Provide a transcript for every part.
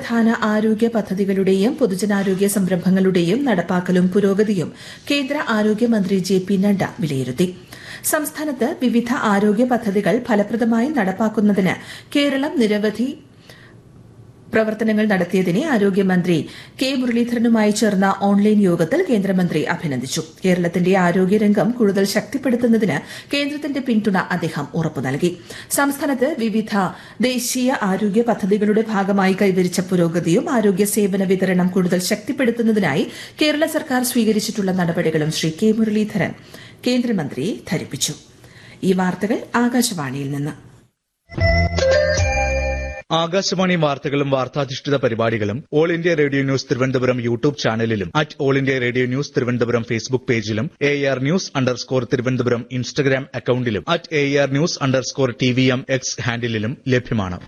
പ്രധാന ആരോഗ്യ പദ്ധതികളുടെയും പൊതുജനാരോഗ്യ സംരംഭങ്ങളുടെയും നടപ്പാക്കലും പുരോഗതിയും കേന്ദ്ര ആരോഗ്യമന്ത്രി ജെ പി നഡ്ഡ വിലയിരുത്തി സംസ്ഥാനത്ത് വിവിധ ആരോഗ്യ പദ്ധതികൾ ഫലപ്രദമായി നടപ്പാക്കുന്നതിന് കേരളം നിരവധി പ്രവർത്തനങ്ങൾ നടത്തിയതിനെ ആരോഗ്യമന്ത്രി കെ മുരളീധരനുമായി ചേർന്ന ഓൺലൈൻ യോഗത്തിൽ കേന്ദ്രമന്ത്രി അഭിനന്ദിച്ചു കേരളത്തിന്റെ ആരോഗ്യരംഗം കൂടുതൽ ശക്തിപ്പെടുത്തുന്നതിന് കേന്ദ്രത്തിന്റെ പിന്തുണ അദ്ദേഹം ഉറപ്പു നൽകി സംസ്ഥാനത്ത് വിവിധ ദേശീയ ആരോഗ്യ പദ്ധതികളുടെ ഭാഗമായി കൈവരിച്ച പുരോഗതിയും ആരോഗ്യ സേവന വിതരണം കൂടുതൽ ശക്തിപ്പെടുത്തുന്നതിനായി കേരള സർക്കാർ സ്വീകരിച്ചിട്ടുള്ള നടപടികളും ശ്രീ കെ മുരളീധരൻ കേന്ദ്രമന്ത്രിയെ ധരിപ്പിച്ചു ഈ വാർത്തകൾ ആകാശവാണിയിൽ നിന്ന് ആകാശവാണി വാർത്തകളും വാർത്താധിഷ്ഠിത പരിപാടികളും all India radio news Thiruvananthapuram YouTube ചാനലിലും at all India radio news Thiruvananthapuram Facebook പേജിലും A R news underscore Thiruvananthapuram Instagram അക്കൌണ്ടിലും at A R news underscore T V M X ഹാൻഡിലും ലഭ്യമാണ്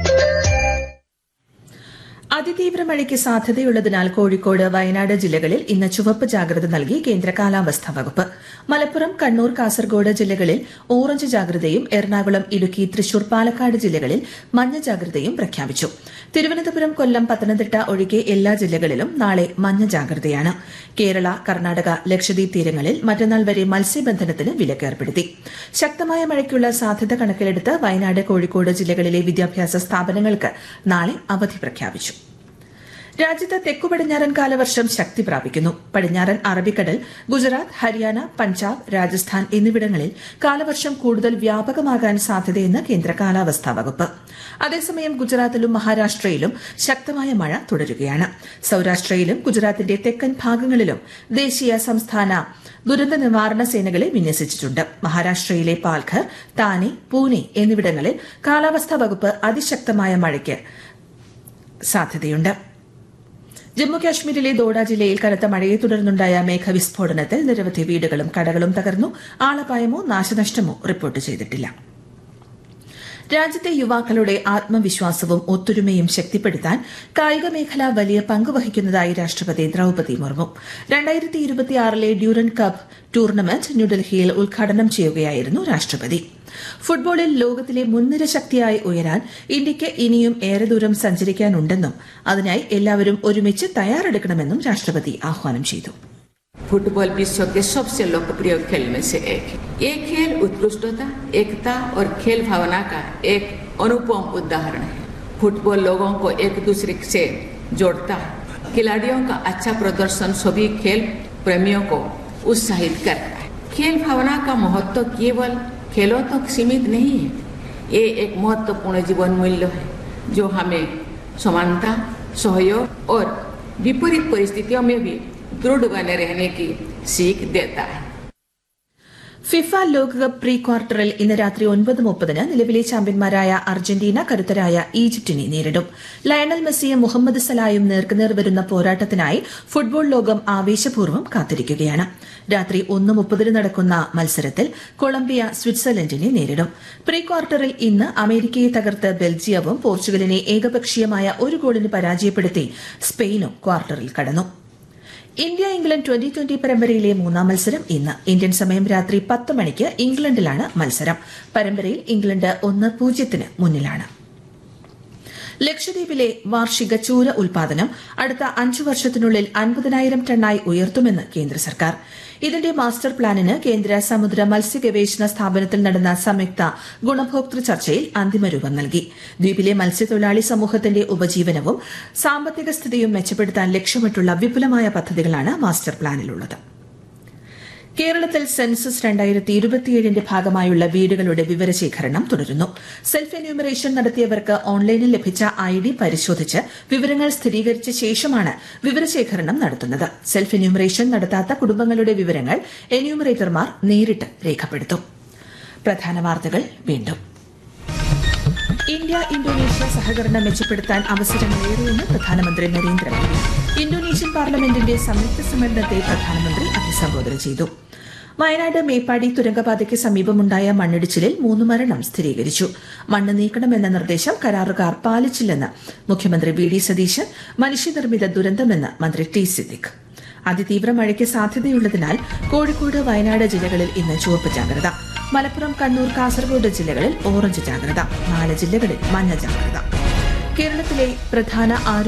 അതിതീവ്ര മഴയ്ക്ക് സാധ്യതയുള്ളതിനാൽ കോഴിക്കോട് വയനാട് ജില്ലകളിൽ ഇന്ന് ചുവപ്പ് ജാഗ്രത നൽകി കേന്ദ്ര കാലാവസ്ഥാ വകുപ്പ് മലപ്പുറം കണ്ണൂർ കാസർഗോഡ് ജില്ലകളിൽ ഓറഞ്ച് ജാഗ്രതയും എറണാകുളം ഇടുക്കി തൃശൂർ പാലക്കാട് ജില്ലകളിൽ മഞ്ഞ ജാഗ്രതയും പ്രഖ്യാപിച്ചു തിരുവനന്തപുരം കൊല്ലം പത്തനംതിട്ട ഒഴികെ എല്ലാ ജില്ലകളിലും നാളെ മഞ്ഞ ജാഗ്രതയാണ് കേരള കർണാടക ലക്ഷദ്വീപ് തീരങ്ങളിൽ മറ്റന്നാൾ വരെ മത്സ്യബന്ധനത്തിന് വിലക്കേർപ്പെടുത്തി ശക്തമായ മഴയ്ക്കുള്ള സാധ്യത കണക്കിലെടുത്ത് വയനാട് കോഴിക്കോട് ജില്ലകളിലെ വിദ്യാഭ്യാസ സ്ഥാപനങ്ങൾക്ക് നാളെ അവധി പ്രഖ്യാപിച്ചു രാജ്യത്ത് തെക്കു പടിഞ്ഞാറൻ കാലവർഷം ശക്തി പ്രാപിക്കുന്നു പടിഞ്ഞാറൻ അറബിക്കടൽ ഗുജറാത്ത് ഹരിയാന പഞ്ചാബ് രാജസ്ഥാൻ എന്നിവിടങ്ങളിൽ കാലവർഷം കൂടുതൽ വ്യാപകമാകാൻ സാധ്യതയെന്ന് കേന്ദ്ര കാലാവസ്ഥാ വകുപ്പ് അതേസമയം ഗുജറാത്തിലും മഹാരാഷ്ട്രയിലും ശക്തമായ മഴ തുടരുകയാണ് സൌരാഷ്ട്രയിലും ഗുജറാത്തിന്റെ തെക്കൻ ഭാഗങ്ങളിലും ദേശീയ സംസ്ഥാന ദുരന്ത നിവാരണ സേനകളെ വിന്യസിച്ചിട്ടുണ്ട് മഹാരാഷ്ട്രയിലെ പാൽഘർ താനെ പൂനെ എന്നിവിടങ്ങളിൽ കാലാവസ്ഥാ വകുപ്പ് അതിശക്തമായ മഴയ്ക്ക് സാധ്യതയുണ്ട് ജമ്മുകാശ്മീരിലെ ദോഡ ജില്ലയിൽ കനത്ത മഴയെ തുടർന്നുണ്ടായ മേഘവിസ്ഫോടനത്തിൽ നിരവധി വീടുകളും കടകളും തകർന്നു ആളപായമോ നാശനഷ്ടമോ റിപ്പോർട്ട് ചെയ്തിട്ടില്ല രാജ്യത്തെ യുവാക്കളുടെ ആത്മവിശ്വാസവും ഒത്തൊരുമയും ശക്തിപ്പെടുത്താൻ കായിക മേഖല വലിയ പങ്ക് വഹിക്കുന്നതായി രാഷ്ട്രപതി ദ്രൌപതി മുർമു രണ്ടായിരത്തി ഇരുപത്തിയാറിലെ ഡ്യൂറൻ കപ്പ് ടൂർണമെന്റ് ന്യൂഡൽഹിയിൽ ഉദ്ഘാടനം ചെയ്യുകയായിരുന്നു രാഷ്ട്രപതി ഫുട്ബോളിൽ ലോകത്തിലെ മുൻനിര ശക്തിയായി ഉയരാൻ ഇന്ത്യയ്ക്ക് ഇനിയും ഏറെ ദൂരം സഞ്ചരിക്കാനുണ്ടെന്നും അതിനായി എല്ലാവരും ഒരുമിച്ച് തയ്യാറെടുക്കണമെന്നും രാഷ്ട്രപതി ആഹ്വാനം ചെയ്തു फुटबॉल विश्व के सबसे लोकप्रिय खेल में से एक है ये खेल उत्कृष्टता एकता और खेल भावना का एक अनुपम उदाहरण है फुटबॉल लोगों को एक दूसरे से जोड़ता है खिलाड़ियों का अच्छा प्रदर्शन सभी खेल प्रेमियों को उत्साहित करता है खेल भावना का महत्व केवल खेलों तक सीमित नहीं है ये एक महत्वपूर्ण जीवन मूल्य है जो हमें समानता सहयोग और विपरीत परिस्थितियों में भी दृढ़ बने रहने की सीख देता है ഫിഫ ലോകകപ്പ് പ്രീ ക്വാർട്ടറിൽ ഇന്ന് രാത്രി ഒൻപത് മുപ്പതിന് നിലവിലെ ചാമ്പ്യന്മാരായ അർജന്റീന കരുത്തരായ ഈജിപ്തിനെ നേരിടും ലയണൽ മെസ്സിയും മുഹമ്മദ് സലായും നേർക്കുനേർ വരുന്ന പോരാട്ടത്തിനായി ഫുട്ബോൾ ലോകം ആവേശപൂർവ്വം കാത്തിരിക്കുകയാണ് രാത്രി ഒന്ന് മുപ്പതിന് നടക്കുന്ന മത്സരത്തിൽ കൊളംബിയ സ്വിറ്റ്സർലൻഡിനെ നേരിടും പ്രീ ക്വാർട്ടറിൽ ഇന്ന് അമേരിക്കയെ തകർത്ത് ബെൽജിയവും പോർച്ചുഗലിനെ ഏകപക്ഷീയമായ ഒരു ഗോളിന് പരാജയപ്പെടുത്തി സ്പെയിനും ക്വാർട്ടറിൽ കടന്നു ഇന്ത്യ ഇംഗ്ലണ്ട് ട്വന്റി ട്വന്റി പരമ്പരയിലെ മൂന്നാം മത്സരം ഇന്ന് ഇന്ത്യൻ സമയം രാത്രി പത്ത് മണിക്ക് ഇംഗ്ലണ്ടിലാണ് മത്സരം പരമ്പരയിൽ ഇംഗ്ലണ്ട് ഒന്ന് പൂജ്യത്തിന് മുന്നിലാണ് ലക്ഷദ്വീപിലെ വാർഷിക ചൂര ഉൽപാദനം അടുത്ത അഞ്ചു വർഷത്തിനുള്ളിൽ അൻപതിനായിരം ടണ്ണായി ഉയർത്തുമെന്ന് കേന്ദ്ര സർക്കാർ ഇതിന്റെ മാസ്റ്റർ പ്ലാനിന് കേന്ദ്ര സമുദ്ര മത്സ്യ ഗവേഷണ സ്ഥാപനത്തിൽ നടന്ന സംയുക്ത ഗുണഭോക്തൃ ചർച്ചയിൽ അന്തിമരൂപം നൽകി ദ്വീപിലെ മത്സ്യത്തൊഴിലാളി സമൂഹത്തിന്റെ ഉപജീവനവും സാമ്പത്തിക സ്ഥിതിയും മെച്ചപ്പെടുത്താൻ ലക്ഷ്യമിട്ടുള്ള വിപുലമായ പദ്ധതികളാണ് മാസ്റ്റർ പ്ലാനിലുള്ളത് കേരളത്തിൽ സെൻസസ് രണ്ടായിരത്തി ഇരുപത്തിയേഴിന്റെ ഭാഗമായുള്ള വീടുകളുടെ വിവരശേഖരണം തുടരുന്നു സെൽഫ് എന്യൂമറേഷൻ നടത്തിയവർക്ക് ഓൺലൈനിൽ ലഭിച്ച ഐ ഡി പരിശോധിച്ച് വിവരങ്ങൾ സ്ഥിരീകരിച്ച ശേഷമാണ് വിവരശേഖരണം നടത്തുന്നത് സെൽഫ് എന്യൂമറേഷൻ നടത്താത്ത കുടുംബങ്ങളുടെ വിവരങ്ങൾ എന്യൂമറേറ്റർമാർ നേരിട്ട് രേഖപ്പെടുത്തും പ്രധാന വാർത്തകൾ വീണ്ടും ഇന്ത്യ ഇന്തോനേഷ്യ സഹകരണം മെച്ചപ്പെടുത്താൻ അവസരങ്ങളേറെയെന്ന് പ്രധാനമന്ത്രി നരേന്ദ്രമോദി ഇന്തോനേഷ്യൻ പാർലമെന്റിന്റെ സംയുക്ത സമ്മേളനത്തെ പ്രധാനമന്ത്രി അഭിസംബോധന ചെയ്തു വയനാട് മേപ്പാടി തുരങ്കപാതയ്ക്ക് സമീപമുണ്ടായ മണ്ണിടിച്ചിലിൽ മൂന്ന് മരണം സ്ഥിരീകരിച്ചു മണ്ണ് നീക്കണമെന്ന നിർദ്ദേശം കരാറുകാർ പാലിച്ചില്ലെന്ന് മുഖ്യമന്ത്രി വി ഡി സതീശൻ മനുഷ്യനിർമ്മിത ദുരന്തമെന്ന് മന്ത്രി ടി സിദ്ദിഖ് അതിതീവ്ര മഴയ്ക്ക് സാധ്യതയുള്ളതിനാൽ കോഴിക്കോട് വയനാട് ജില്ലകളിൽ ഇന്ന് ചുവപ്പ് ജാഗ്രത മലപ്പുറം കണ്ണൂർ കാസർഗോഡ് ജില്ലകളിൽ ഓറഞ്ച് ജാഗ്രത നാല് ജില്ലകളിൽ മഞ്ഞ ജാഗ്രത കേരളത്തിലെ പ്രധാന ആരോഗ്യ